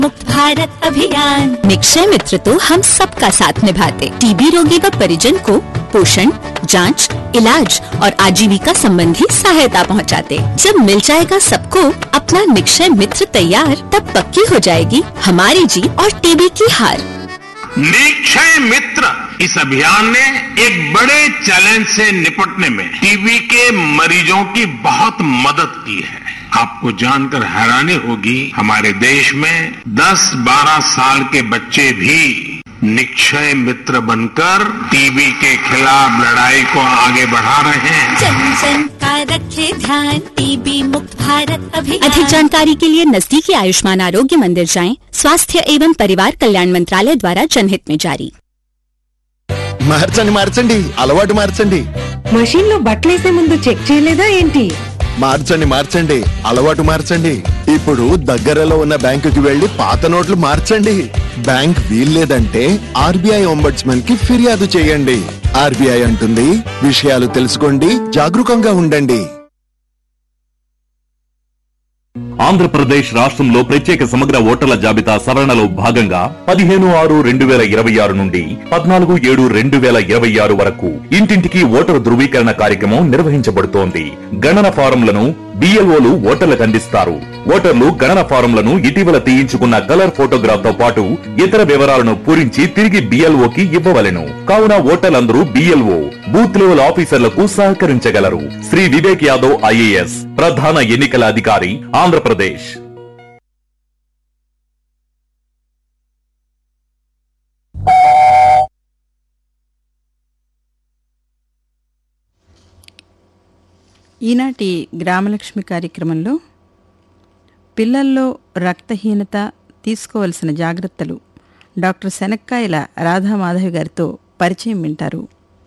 मुक्त भारत अभियान निक्षय मित्र तो हम सबका साथ निभाते टीबी रोगी व परिजन को पोषण जांच, इलाज और आजीविका संबंधी सहायता पहुंचाते। जब मिल जाएगा सबको अपना निक्षय मित्र तैयार तब पक्की हो जाएगी हमारी जीत और टीबी की हार निक्षय मित्र इस अभियान ने एक बड़े चैलेंज से निपटने में टीबी के मरीजों की बहुत मदद की है आपको जानकर हैरानी होगी हमारे देश में 10-12 साल के बच्चे भी निक्षय मित्र बनकर टीबी के खिलाफ लड़ाई को आगे बढ़ा रहे हैं जन जन का रखे ध्यान टीबी मुक्त भारत अभियान अधिक जानकारी के लिए नजदीकी आयुष्मान आरोग्य मंदिर जाएं स्वास्थ्य एवं परिवार कल्याण मंत्रालय द्वारा जनहित में जारी మార్చండి మార్చండి అలవాటు మార్చండి మషీన్ లో బట్టలేసే ముందు చెక్ చేయలేదా ఏంటి మార్చండి మార్చండి అలవాటు మార్చండి ఇప్పుడు దగ్గరలో ఉన్న బ్యాంకుకి వెళ్లి పాత నోట్లు మార్చండి బ్యాంక్ వీల్లేదంటే ఆర్బీఐ ఒంబడ్స్మన్ కి ఫిర్యాదు చేయండి ఆర్బీఐ అంటుంది విషయాలు తెలుసుకోండి జాగరూకంగా ఉండండి ఆంధ్రప్రదేశ్ రాష్ట్రంలో ప్రత్యేక సమగ్ర ఓటర్ల జాబితా సవరణలో భాగంగా పదిహేను ఆరు రెండు వేల ఇరవై ఆరు నుండి పద్నాలుగు ఏడు రెండు వేల ఇరవై ఆరు వరకు ఇంటింటికి ఓటరు ధృవీకరణ కార్యక్రమం నిర్వహించబడుతోంది గణన ఫారంలను బిఎల్ఓలు ఓటర్లకు అందిస్తారు ఓటర్లు గణన ఫారంలను ఇటీవల తీయించుకున్న కలర్ ఫోటోగ్రాఫ్ తో పాటు ఇతర వివరాలను పూరించి తిరిగి బిఎల్ఓకి ఇవ్వవలెను కావున ఓటర్లందరూ బిఎల్ఓ బూత్ లెవెల్ ఆఫీసర్లకు సహకరించగలరు శ్రీ వివేక్ యాదవ్ ఐఏఎస్ ప్రధాన ఎన్నికల అధికారి ఆంధ్రప్రదేశ్ ఈనాటి గ్రామలక్ష్మి కార్యక్రమంలో పిల్లల్లో రక్తహీనత తీసుకోవలసిన జాగ్రత్తలు డాక్టర్ శనక్కాయల రాధామాధవి గారితో పరిచయం వింటారు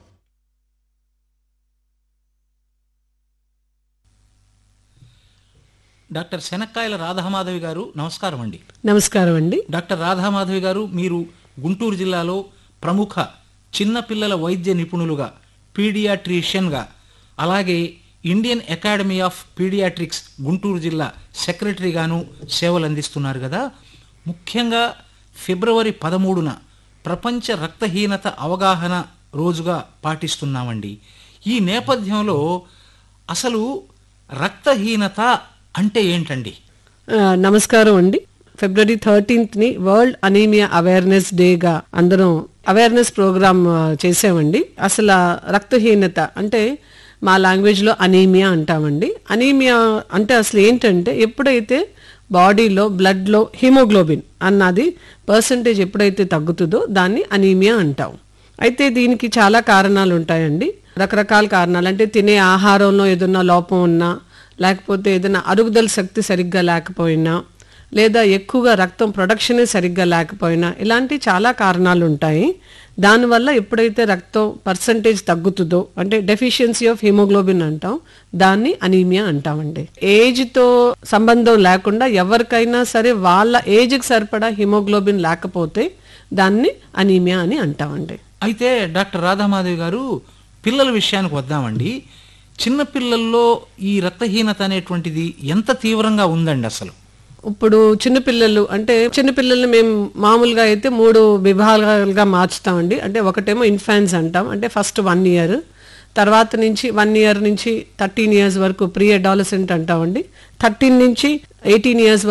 డాక్టర్ శనక్కాయల రాధామాధవి గారు నమస్కారం అండి నమస్కారం అండి డాక్టర్ రాధామాధవి గారు మీరు గుంటూరు జిల్లాలో ప్రముఖ చిన్నపిల్లల వైద్య నిపుణులుగా పీడియాట్రిషియన్గా అలాగే Indian academy of paediatrics Guntur జిల్లా సెక్రటరీగాను సేవలు అందిస్తున్నారు కదా ముఖ్యంగా ఫిబ్రవరి పదమూడున ప్రపంచ రక్తహీనత అవగాహన రోజుగా పాటిస్తున్నామండి ఈ నేపథ్యంలో అసలు రక్తహీనత అంటే ఏంటండి ఆ, నమస్కారం అండి ఫిబ్రవరి థర్టీన్త్ ని వరల్డ్ అనీమియా అవేర్నెస్ డేగా అందరం అవేర్నెస్ ప్రోగ్రామ్ ఆ, చేసామండి అసలు ఆ రక్తహీనత అంటే మా లాంగ్వేజ్ లో అనీమియా అంటామండి అనీమియా అంటే అసలు ఏంటంటే ఎప్పుడైతే బాడీలో బ్లడ్ లో హిమోగ్లోబిన్ అన్నది పర్సంటేజ్ ఎప్పుడైతే తగ్గుతుందో దాన్ని అనీమియా అంటాం అయితే దీనికి చాలా కారణాలు ఉంటాయండి రకరకాల కారణాలు అంటే తినే ఆహారంలో ఏదన్నా లోపం ఉన్నా లేకపోతే ఏదైనా అరుగుదల శక్తి సరిగ్గా లేకపోయినా లేదా ఎక్కువగా రక్తం ప్రొడక్షనే సరిగ్గా లేకపోయినా ఇలాంటి చాలా కారణాలు ఉంటాయి దానివల్ల ఎప్పుడైతే రక్తం పర్సంటేజ్ తగ్గుతుందో అంటే డెఫిషియన్సీ ఆఫ్ హిమోగ్లోబిన్ అంటాం దాన్ని అనీమియా అంటామండి ఏజ్తో సంబంధం లేకుండా ఎవరికైనా సరే వాళ్ళ ఏజ్కి సరిపడా హిమోగ్లోబిన్ లేకపోతే దాన్ని అనీమియా అని అంటామండి అయితే డాక్టర్ రాధామాధవి గారు పిల్లల విషయానికి వద్దామండి చిన్న పిల్లల్లో ఈ రక్తహీనత అనేటువంటిది ఎంత తీవ్రంగా ఉందండి అసలు ఇప్పుడు చిన్నపిల్లలు అంటే చిన్నపిల్లల్ని మేము మామూలుగా అయితే మూడు విభాగాలుగా మార్చుతామండి అంటే ఒకటేమో ఇన్ఫాన్స్ అంటాం అంటే ఫస్ట్ వన్ ఇయర్ తర్వాత నుంచి వన్ ఇయర్ నుంచి థర్టీన్ ఇయర్స్ వరకు ప్రీ అడాలసెంట్ అంటామండి థర్టీన్ నుంచి ఎయిటీన్ ఇయర్స్